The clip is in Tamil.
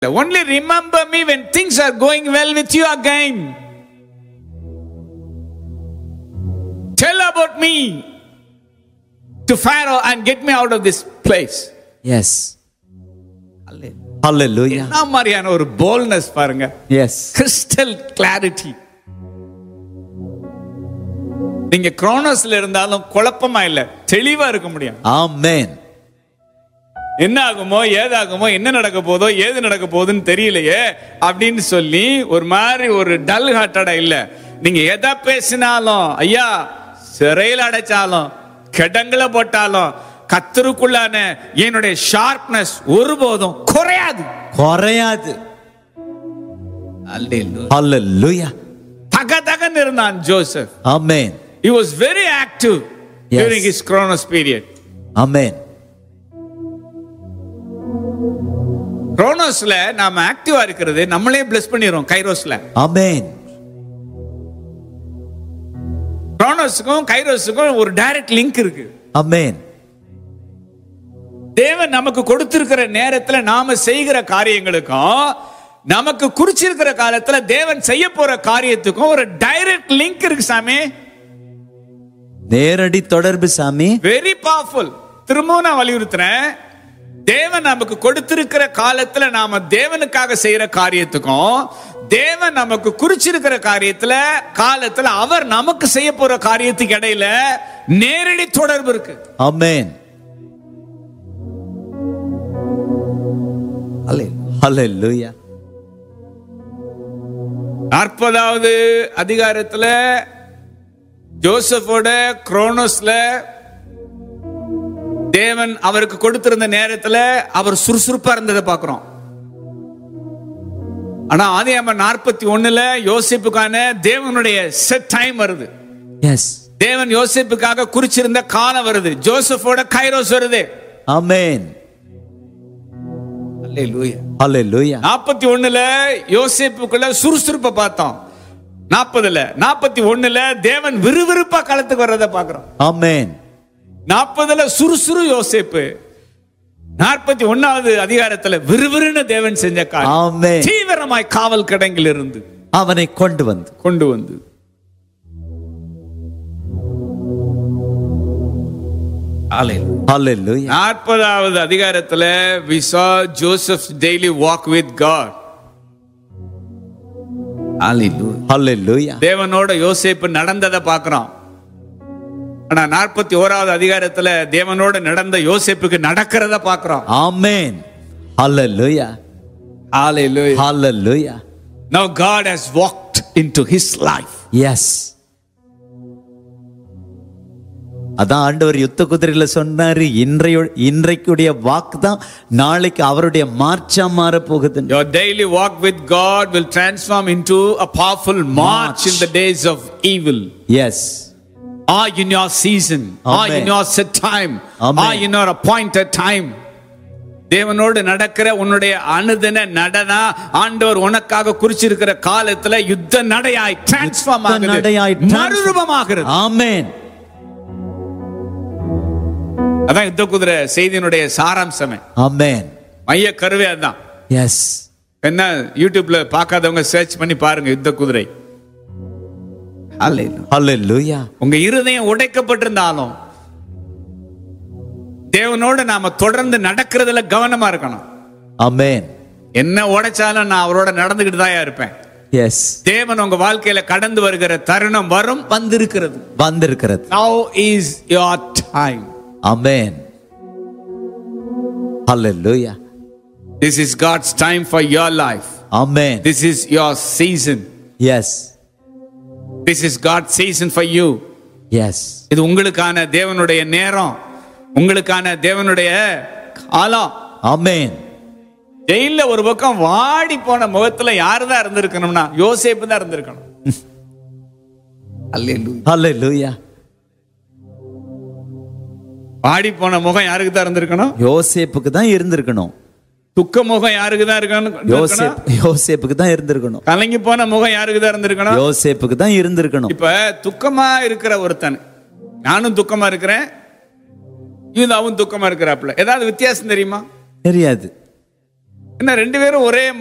Only remember me when things are going well with you again. Tell about me to Pharaoh and get me out of this place. Yes hallelujah என்ன மாதிரியான ஒரு போல்னஸ் பாருங்க எஸ் கிறிஸ்டல் கிளாரிட்டி நீங்க குரோனோஸ்ல இருந்தாலும் குழப்பமா இல்ல தெளிவா இருக்க முடியும் ஆமென் என்ன ஆகுமோ ஏதாகுமோ என்ன நடக்க போதோ ஏது நடக்க போகுதுன்னு தெரியலையே அப்படின்னு சொல்லி ஒரு மாதிரி ஒரு டல் ஹார்ட்டடா இல்ல நீங்க எதை பேசினாலும் ஐயா சிறையில் அடைச்சாலும் கிடங்குல போட்டாலும் கத்தருக்குள்ளான என்னுடைய ஷார்ப்னஸ் ஒருபோதும் குறையாது குறையாது ஹalleluya தக தகன்னு இருந்தான் Joseph amen he was very active Yes. during his chronos period amen குரோனோஸ்ல நாம ஆக்டிவா இருக்கிறது நம்மளே பிளஸ் பண்ணிடுறோம் கைரோஸ்ல ஆமென் குரோனோஸுக்கும் கைரோஸுக்கும் ஒரு டைரக்ட் லிங்க் இருக்கு ஆமென் தேவன் நமக்கு கொடுத்திருக்கிற நேரத்துல நாம செய்கிற காரியங்களுக்கும் நமக்கு குறிச்சிருக்கிற காலத்துல தேவன் செய்ய போற காரியத்துக்கும் ஒரு டைரக்ட் லிங்க் இருக்கு சாமி நேரடி தொடர்பு சாமி வெரி பவர்ஃபுல் திரும்பவும் நான் வலியுறுத்துறேன் தேவன் நமக்கு கொடுத்திருக்கிற காலத்துல நாம தேவனுக்காக செய்யற காரியத்துக்கும் தேவன் நமக்கு குறிச்சிருக்கிற காரியத்துல காலத்துல அவர் நமக்கு செய்ய போற காரியத்துக்கு இடையில நேரடி தொடர்பு இருக்கு ஆமென் ஹalleluya நாற்பதாவது அதிகாரத்துல ஜோசப்போட குரோனோஸ்ல தேவன் அவருக்கு கொடுத்திருந்த நேரத்துல அவர் சுறுசுறுப்பா இருந்ததை பார்க்கிறோம் ஆனா ஆதியாம நாற்பத்தி ஒண்ணுல யோசிப்புக்கான தேவனுடைய செட் டைம் வருது எஸ் தேவன் யோசிப்புக்காக குறிச்சிருந்த காலம் வருது ஜோசப்போட கைரோஸ் வருது ஆமென் ஹalleluya நாற்பத்தி ஒண்ணுல யோசேப்புக்குள்ள சுறுசுறுப்பை பார்த்தோம் நாற்பதுல நாற்பத்தி ஒண்ணுல தேவன் விறுவிறுப்பா களத்துக்கு வர்றதை பார்க்கிறோம் ஆமென் நாற்பதுல சுறுசுறு யோசேப்பு நாற்பத்தி ஒன்னாவது அதிகாரத்துல விறுவிறுன்னு தேவன் செஞ்ச காரியம் ஆமென் தீவிரமாய் காவல் கிடங்கில் இருந்து அவனை கொண்டு வந்து கொண்டு வந்து ஹalleluya நாற்பதாவது அதிகாரத்துல we saw Joseph's daily walk with God ஹalleluya தேவனோட யோசேப்பு நடந்ததை பார்க்கிறோம் ஆனா நாற்பத்தி ஓராவது அதிகாரத்துல தேவனோட நடந்த யோசேப்புக்கு நடக்கிறத பார்க்கிறோம் ஆமென் ஹalleluya Hallelujah. Hallelujah Now God has walked into his life. S அதான் ஆண்டவர் யுத்த குதிரையில சொன்னாரு இன்றைய இன்றைக்குடைய வாக்கு தான் நாளைக்கு அவருடைய மார்ச்சா மாற போகுது Your daily walk with God will transform into a powerful march March. in the days of evil. Yes Or in your season, or Amen. in your set time, Amen. or in your appointed time. தேவனோடு நடக்கிற உன்னுடைய அனுதின நடனா ஆண்டவர் உனக்காக குறிச்சிருக்கிற காலத்துல யுத்த நடையாய் டிரான்ஸ்ஃபார்ம் யுத்த நடையாய் ஆகுது transform- மறுரூபமாகிறது ஆமென் அதான் யுத்த குதிரை செய்தியினுடைய சாராம்சமே ஆமென் மைய கருவே அதான் எஸ் என்ன யூடியூப்ல பார்க்காதவங்க சர்ச் பண்ணி பாருங்க யுத்த குதிரை ஹalleluya உங்க இருதயம் உடைக்கப்பட்டிருந்தாலும் தேவனோட நாம தொடர்ந்து நடக்கிறதுல கவனமா இருக்கணும் ஆமென் என்ன உடைச்சாலும் நான் அவரோட நடந்துகிட்டு தான் இருப்பேன் எஸ் தேவன் உங்க வாழ்க்கையில கடந்து வருகிற தருணம் வரும் வந்திருக்கிறது வந்திருக்கிறது Now is your time. Amen hallelujah This is God's time for your life. Amen This is your season. Yes This is God's season for you. Yes இது உங்களுக்கான தேவனுடைய நேரம் உங்களுக்கான தேவனுடைய காலம் ஆமென் ஜெயில ஒரு பக்கம் வாடி போன முகத்துல யாரு தான் இருந்திருக்கணும்னா யோசேப்பு தான் இருந்திருக்கணும் அல்லேலூயா. ஹalleluya வாடி போன முகம் யாருக்கு தான் இருந்திருக்கணும் யோசேப்புக்கு தான் இருந்திருக்கணும் துக்க முகம் யாருக்கு தான் இருக்கணும் யோசேப் யோசேப்புக்கு தான் இருந்திருக்கணும் கலங்கி போன முகம் யாருக்கு தான் இருந்திருக்கணும் யோசேப்புக்கு தான் இருந்திருக்கணும் இப்ப துக்கமா இருக்கிற ஒருத்தன் நானும் துக்கமா இருக்கிறேன் யூதாவும் துக்கமா இருக்கிறாப்புல ஏதாவது வித்தியாசம் தெரியுமா தெரியாது என்ன ரெண்டு பேரும் ஒரே